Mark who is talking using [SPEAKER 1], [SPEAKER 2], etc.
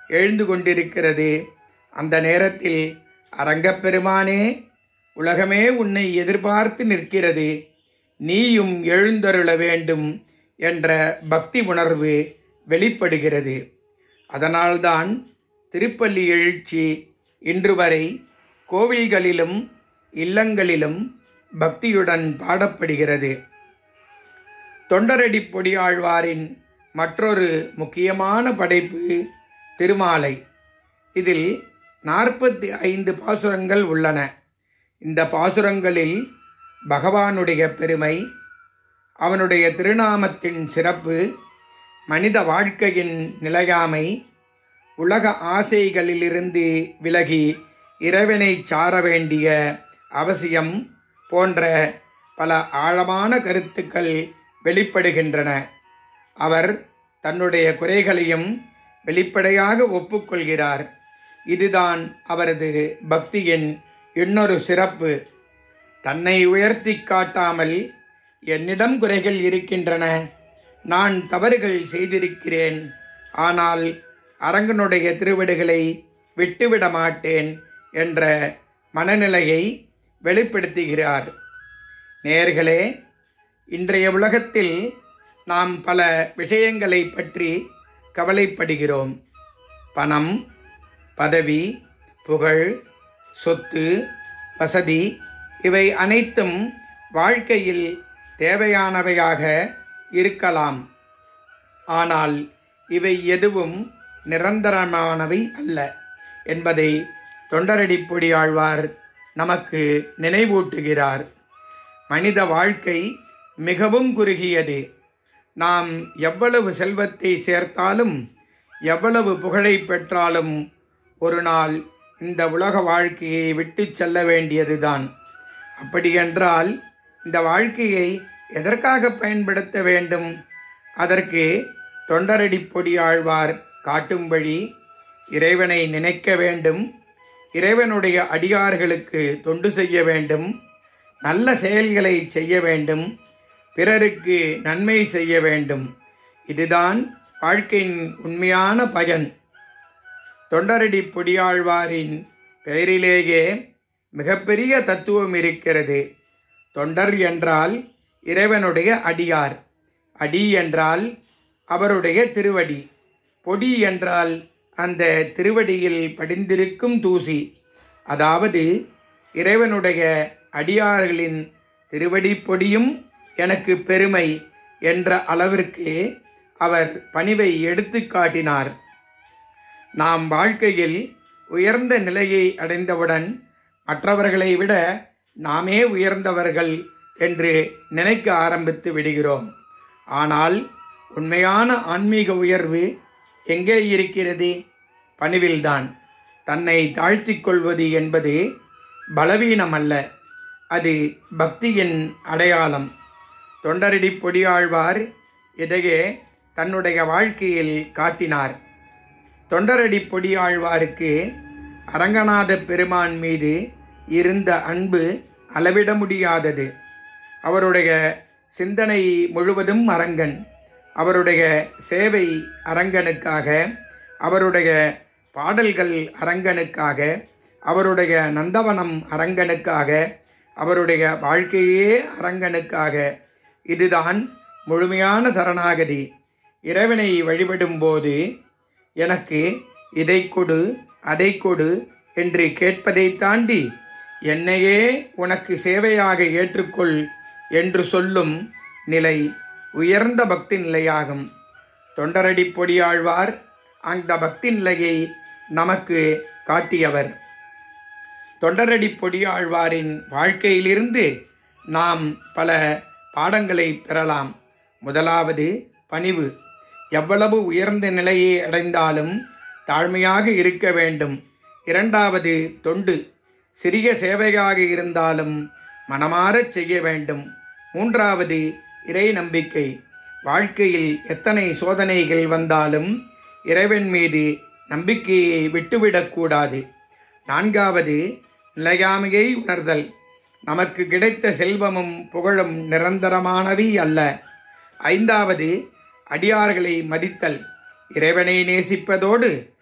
[SPEAKER 1] எழுந்து கொண்டிருக்கிறது அந்த நேரத்தில் அரங்கப்பெருமானே உலகமே உன்னை எதிர்பார்த்து நிற்கிறது நீயும் எழுந்தருள வேண்டும் என்ற பக்தி உணர்வு வெளிப்படுகிறது அதனால்தான் திருப்பள்ளி எழுச்சி இன்று வரை கோவில்களிலும் இல்லங்களிலும் பக்தியுடன் பாடப்படுகிறது தொண்டரடி பொடியாழ்வாரின் மற்றொரு முக்கியமான படைப்பு திருமாலை இதில் நாற்பத்தி ஐந்து பாசுரங்கள் உள்ளன இந்த பாசுரங்களில் பகவானுடைய பெருமை அவனுடைய திருநாமத்தின் சிறப்பு மனித வாழ்க்கையின் நிலையாமை உலக ஆசைகளிலிருந்து விலகி இறைவனை சார வேண்டிய அவசியம் போன்ற பல ஆழமான கருத்துக்கள் வெளிப்படுகின்றன அவர் தன்னுடைய குறைகளையும் வெளிப்படையாக ஒப்புக்கொள்கிறார் இதுதான் அவரது பக்தியின் இன்னொரு சிறப்பு தன்னை உயர்த்தி காட்டாமல் என்னிடம் குறைகள் இருக்கின்றன நான் தவறுகள் செய்திருக்கிறேன் ஆனால் அரங்கனுடைய திருவடிகளை விட்டுவிட மாட்டேன் என்ற மனநிலையை வெளிப்படுத்துகிறார் நேர்களே இன்றைய உலகத்தில் நாம் பல விஷயங்களை பற்றி கவலைப்படுகிறோம் பணம் பதவி புகழ் சொத்து வசதி இவை அனைத்தும் வாழ்க்கையில் தேவையானவையாக இருக்கலாம் ஆனால் இவை எதுவும் நிரந்தரமானவை அல்ல என்பதை தொண்டரடி பொடியாழ்வார் நமக்கு நினைவூட்டுகிறார் மனித வாழ்க்கை மிகவும் குறுகியது நாம் எவ்வளவு செல்வத்தை சேர்த்தாலும் எவ்வளவு புகழை பெற்றாலும் ஒரு நாள் இந்த உலக வாழ்க்கையை விட்டு செல்ல வேண்டியதுதான் அப்படியென்றால் இந்த வாழ்க்கையை எதற்காக பயன்படுத்த வேண்டும் அதற்கு தொண்டரடி பொடியாழ்வார் காட்டும்படி இறைவனை நினைக்க வேண்டும் இறைவனுடைய அடியார்களுக்கு தொண்டு செய்ய வேண்டும் நல்ல செயல்களை செய்ய வேண்டும் பிறருக்கு நன்மை செய்ய வேண்டும் இதுதான் வாழ்க்கையின் உண்மையான பயன் தொண்டரடி பொடியாழ்வாரின் பெயரிலேயே மிகப்பெரிய தத்துவம் இருக்கிறது தொண்டர் என்றால் இறைவனுடைய அடியார் அடி என்றால் அவருடைய திருவடி பொடி என்றால் அந்த திருவடியில் படிந்திருக்கும் தூசி அதாவது இறைவனுடைய அடியார்களின் திருவடி பொடியும் எனக்கு பெருமை என்ற அளவிற்கு அவர் பணிவை எடுத்து காட்டினார் நாம் வாழ்க்கையில் உயர்ந்த நிலையை அடைந்தவுடன் மற்றவர்களை விட நாமே உயர்ந்தவர்கள் என்று நினைக்க ஆரம்பித்து விடுகிறோம் ஆனால் உண்மையான ஆன்மீக உயர்வு எங்கே இருக்கிறது பணிவில்தான் தன்னை தாழ்த்திக் கொள்வது என்பது பலவீனம் அல்ல அது பக்தியின் அடையாளம் தொண்டரடி பொடியாழ்வார் இதையே தன்னுடைய வாழ்க்கையில் காட்டினார் தொண்டரடி பொடியாழ்வாருக்கு அரங்கநாத பெருமான் மீது இருந்த அன்பு அளவிட முடியாதது அவருடைய சிந்தனை முழுவதும் அரங்கன் அவருடைய சேவை அரங்கனுக்காக அவருடைய பாடல்கள் அரங்கனுக்காக அவருடைய நந்தவனம் அரங்கனுக்காக அவருடைய வாழ்க்கையே அரங்கனுக்காக இதுதான் முழுமையான சரணாகதி இறைவனை வழிபடும்போது எனக்கு இதை கொடு அதை கொடு என்று பொறுப்பதை தாண்டி என்னையே உனக்கு சேவையாக ஏற்றுக்கொள் என்று சொல்லும் நிலை உயர்ந்த பக்தி நிலையாகும் தொண்டரடி பொடியாழ்வார் அந்த பக்தி நிலையை நமக்கு காட்டியவர் தொண்டரடி பொடியாழ்வாரின் வாழ்க்கையிலிருந்து நாம் பல பாடங்களை பெறலாம் முதலாவது பணிவு எவ்வளவு உயர்ந்த நிலையை அடைந்தாலும் தாழ்மையாக இருக்க வேண்டும் இரண்டாவது தொண்டு சிறிய சேவையாக இருந்தாலும் மனமாறச் செய்ய வேண்டும் மூன்றாவது இறை நம்பிக்கை வாழ்க்கையில் எத்தனை சோதனைகள் வந்தாலும் இறைவன் மீது நம்பிக்கையை விட்டுவிடக்கூடாது நான்காவது நிலையாமையை உணர்தல் நமக்கு கிடைத்த செல்வமும் புகழும் நிரந்தரமானவை அல்ல ஐந்தாவது அடியார்களை மதித்தல் இறைவனை நேசிப்பதோடு